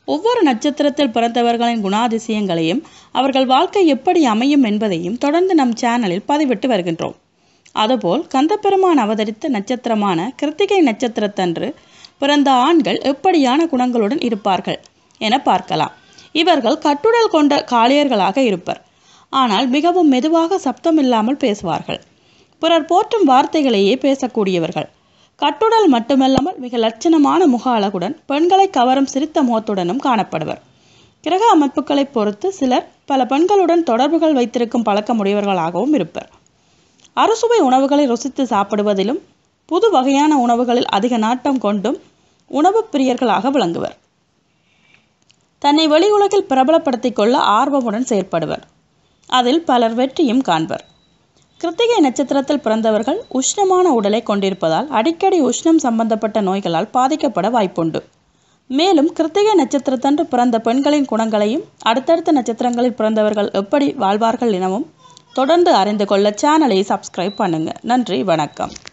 ஒவ்வொரு நட்சத்திரத்தில் பிறந்தவர்களின் குணாதிசயங்களையும் அவர்கள் வாழ்க்கை எப்படி அமையும் என்பதையும் தொடர்ந்து நம் சேனலில் பதிவிட்டு வருகின்றோம் அதுபோல் கந்தப்பெருமான் அவதரித்த நட்சத்திரமான கிருத்திகை நட்சத்திரத்தன்று பிறந்த ஆண்கள் எப்படியான குணங்களுடன் இருப்பார்கள் என பார்க்கலாம் இவர்கள் கட்டுடல் கொண்ட காளியர்களாக இருப்பர் ஆனால் மிகவும் மெதுவாக சப்தமில்லாமல் பேசுவார்கள் பிறர் போற்றும் வார்த்தைகளையே பேசக்கூடியவர்கள் கட்டுடல் மட்டுமல்லாமல் மிக லட்சணமான முக அழகுடன் பெண்களை கவரும் சிரித்த முகத்துடனும் காணப்படுவர் கிரக அமைப்புகளை பொறுத்து சிலர் பல பெண்களுடன் தொடர்புகள் வைத்திருக்கும் பழக்கமுடையவர்களாகவும் இருப்பர் அறுசுவை உணவுகளை ருசித்து சாப்பிடுவதிலும் புது வகையான உணவுகளில் அதிக நாட்டம் கொண்டும் உணவு பிரியர்களாக விளங்குவர் தன்னை வெளி உலகில் பிரபலப்படுத்திக் கொள்ள ஆர்வமுடன் செயற்படுவர் அதில் பலர் வெற்றியும் காண்பர் கிருத்திகை நட்சத்திரத்தில் பிறந்தவர்கள் உஷ்ணமான உடலை கொண்டிருப்பதால் அடிக்கடி உஷ்ணம் சம்பந்தப்பட்ட நோய்களால் பாதிக்கப்பட வாய்ப்புண்டு மேலும் கிருத்திகை நட்சத்திரத்தன்று பிறந்த பெண்களின் குணங்களையும் அடுத்தடுத்த நட்சத்திரங்களில் பிறந்தவர்கள் எப்படி வாழ்வார்கள் எனவும் தொடர்ந்து அறிந்து கொள்ள சேனலை சப்ஸ்கிரைப் பண்ணுங்க நன்றி வணக்கம்